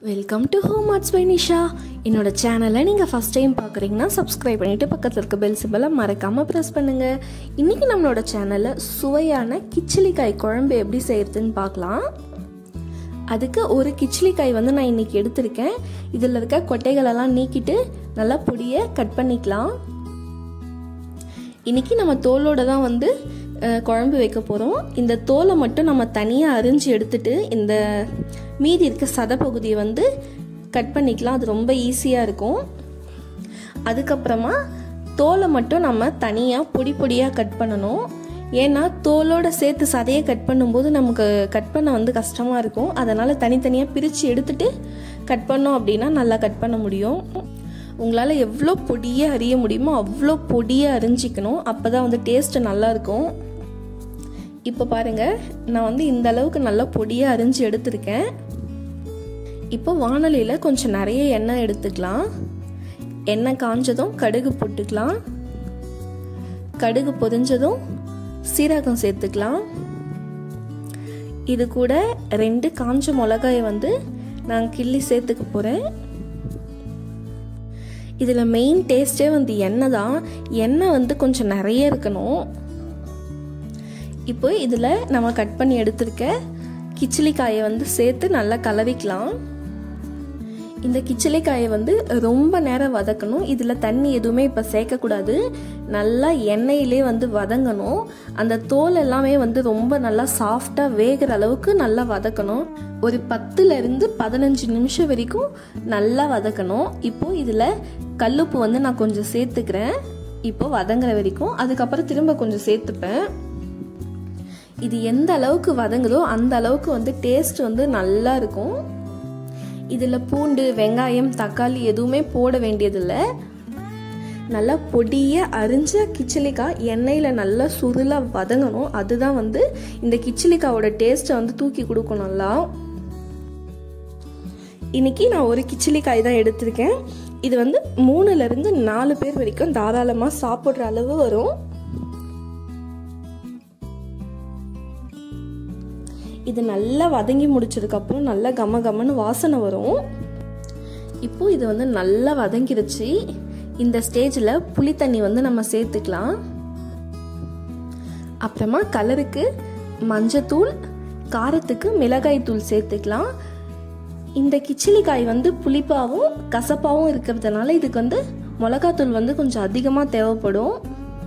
welcome to home arts by Nisha என்னோட சேனலை நீங்கள் ஃபஸ்ட் டைம் பார்க்குறீங்கன்னா சப்ஸ்கிரைப் பண்ணிவிட்டு பக்கத்தில் இருக்க பெல் சிம்பலை மறக்காமல் ப்ரெஸ் பண்ணுங்கள் இன்றைக்கி நம்மளோட சேனலில் சுவையான கிச்சிலிக்காய் குழம்பு எப்படி செய்கிறதுன்னு பார்க்கலாம் அதுக்கு ஒரு கிச்சிலிக்காய் வந்து நான் இன்றைக்கி எடுத்திருக்கேன் இதில் இருக்க கொட்டைகளெல்லாம் நீக்கிட்டு நல்லா பொடியை கட் பண்ணிக்கலாம் இன்றைக்கி நம்ம தோலோட தான் வந்து அஹ், குழம்பு வைக்க போகிறோம் இந்த தோலை மட்டும் நம்ம தனியாக அரிஞ்சு எடுத்துட்டு இந்த மீதி இருக்க சதை பகுதியை வந்து கட் பண்ணிக்கலாம் அது ரொம்ப ஈஸியாக இருக்கும் அதுக்கப்புறமா தோலை மட்டும் நம்ம தனியாக பொடி பொடியாக கட் பண்ணணும் ஏன்னா தோலோட சேர்த்து சதையை கட் பண்ணும்போது நமக்கு கட் பண்ண வந்து கஷ்டமாக இருக்கும் அதனால் தனித்தனியாக பிரித்து எடுத்துட்டு கட் பண்ணோம் அப்படின்னா நல்லா கட் பண்ண முடியும் உங்களால் எவ்வளோ பொடியாக அறிய முடியுமோ அவ்வளோ பொடியாக அரிஞ்சிக்கணும் அப்போ தான் வந்து டேஸ்ட்டு நல்லாயிருக்கும் இப்போ பாருங்கள் நான் வந்து இந்த அளவுக்கு நல்லா பொடியாக அரிஞ்சு எடுத்திருக்கேன் இப்போ வானலியில் கொஞ்சம் நிறைய எண்ணெய் எடுத்துக்கலாம் எண்ணெய் காஞ்சதும் கடுகு போட்டுக்கலாம் கடுகு பொரிஞ்சதும் சீரகம் சேர்த்துக்கலாம் இது கூட ரெண்டு காஞ்ச மிளகாயை வந்து நான் கிள்ளி சேர்த்துக்க போகிறேன் இதில் மெயின் டேஸ்ட்டே வந்து எண்ணெய் தான் எண்ணெய் வந்து கொஞ்சம் நிறைய இருக்கணும் இப்போ இதில் நம்ம கட் பண்ணி எடுத்திருக்க கிச்சிலிக்காயை வந்து சேர்த்து நல்லா கலவிக்கலாம் இந்த கிச்சிலிக்காயை வந்து ரொம்ப நேரம் வதக்கணும் இதில் தண்ணி எதுவுமே இப்போ சேர்க்கக்கூடாது நல்லா எண்ணெயிலே வந்து வதங்கணும் அந்த தோல் எல்லாமே வந்து ரொம்ப நல்லா சாஃப்டாக வேகிற அளவுக்கு நல்லா வதக்கணும் ஒரு பத்துலேருந்து பதினஞ்சு நிமிஷம் வரைக்கும் நல்லா வதக்கணும் இப்போ இதில் கல்லுப்பு வந்து நான் கொஞ்சம் சேர்த்துக்கிறேன் இப்போ வதங்குற வரைக்கும் அதுக்கப்புறம் திரும்ப கொஞ்சம் சேர்த்துப்பேன் இது எந்த அளவுக்கு வதங்குதோ அந்த அளவுக்கு வந்து டேஸ்ட் வந்து நல்லா இருக்கும் இதில் பூண்டு வெங்காயம் தக்காளி எதுவுமே போட வேண்டியதில்லை நல்லா பொடியாக அரிஞ்ச கிச்சிலிக்காய் எண்ணெயில் நல்லா சுருளாக வதங்கணும் அதுதான் வந்து இந்த கிச்சிலிக்காவோட டேஸ்ட்டை வந்து தூக்கி கொடுக்கும் நல்லா இன்னைக்கு நான் ஒரு கிச்சிலிக்காய் தான் எடுத்திருக்கேன் இது வந்து மூணுலேருந்து நாலு பேர் வரைக்கும் தாராளமாக சாப்பிட்ற அளவு வரும் இது நல்லா வதங்கி முடிச்சதுக்கப்புறம் நல்லா கம கமன்னு வாசனை வரும் இப்போ இது வந்து நல்லா வதங்கிருச்சு இந்த ஸ்டேஜில் புளி தண்ணி வந்து நம்ம சேர்த்துக்கலாம் அப்புறமா கலருக்கு மஞ்சத்தூள் காரத்துக்கு மிளகாய் தூள் சேர்த்துக்கலாம் இந்த கிச்சிலிக்காய் வந்து புளிப்பாகவும் கசப்பாகவும் இருக்கிறதுனால இதுக்கு வந்து மிளகாத்தூள் வந்து கொஞ்சம் அதிகமாக தேவைப்படும்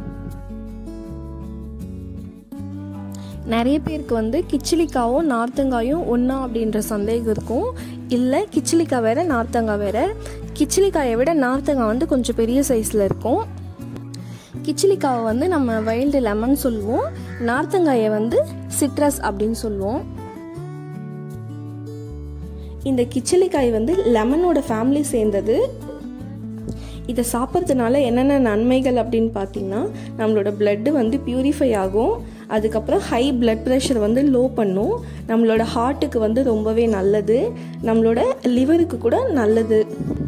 நிறைய பேருக்கு வந்து கிச்சிலிக்காவும் நார்த்தங்காயும் ஒன்றா அப்படின்ற சந்தேகம் இருக்கும் இல்லை கிச்சிலிக்காய் வேற நார்த்தங்காய் வேற கிச்சிலிக்காயை விட நார்த்தங்காய் வந்து கொஞ்சம் பெரிய சைஸில் இருக்கும் கிச்சிலிக்காவை வந்து நம்ம வைல்டு லெமன் சொல்லுவோம் நார்த்தங்காயை வந்து சிட்ரஸ் அப்படின்னு சொல்லுவோம் இந்த கிச்சிலிக்காய் வந்து லெமனோட ஃபேமிலி சேர்ந்தது இதை சாப்பிட்றதுனால என்னென்ன நன்மைகள் அப்படின்னு பார்த்தீங்கன்னா நம்மளோட பிளட்டு வந்து பியூரிஃபை ஆகும் அதுக்கப்புறம் ஹை பிளட் ப்ரெஷர் வந்து லோ பண்ணும் நம்மளோட ஹார்ட்டுக்கு வந்து ரொம்பவே நல்லது நம்மளோட லிவருக்கு கூட நல்லது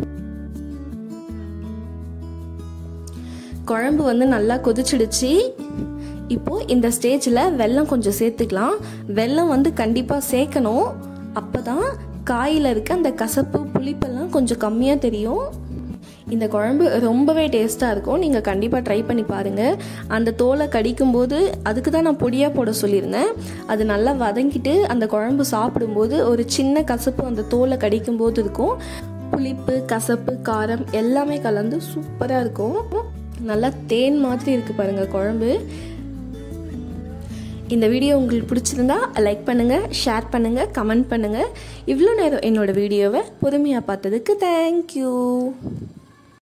குழம்பு வந்து நல்லா கொதிச்சிடுச்சு இப்போது இந்த ஸ்டேஜில் வெல்லம் கொஞ்சம் சேர்த்துக்கலாம் வெல்லம் வந்து கண்டிப்பாக சேர்க்கணும் அப்போ தான் காயில் இருக்க அந்த கசப்பு புளிப்பெல்லாம் கொஞ்சம் கம்மியாக தெரியும் இந்த குழம்பு ரொம்பவே டேஸ்ட்டாக இருக்கும் நீங்கள் கண்டிப்பாக ட்ரை பண்ணி பாருங்கள் அந்த தோலை கடிக்கும்போது அதுக்கு தான் நான் பொடியாக போட சொல்லியிருந்தேன் அது நல்லா வதங்கிட்டு அந்த குழம்பு சாப்பிடும்போது ஒரு சின்ன கசப்பு அந்த தோலை கடிக்கும்போது இருக்கும் புளிப்பு கசப்பு காரம் எல்லாமே கலந்து சூப்பராக இருக்கும் நல்லா தேன் மாதிரி இருக்குது பாருங்கள் குழம்பு இந்த வீடியோ உங்களுக்கு பிடிச்சிருந்தா லைக் பண்ணுங்கள் ஷேர் பண்ணுங்கள் கமெண்ட் பண்ணுங்கள் இவ்வளோ நேரம் என்னோட வீடியோவை பொறுமையாக பார்த்ததுக்கு தேங்க்யூ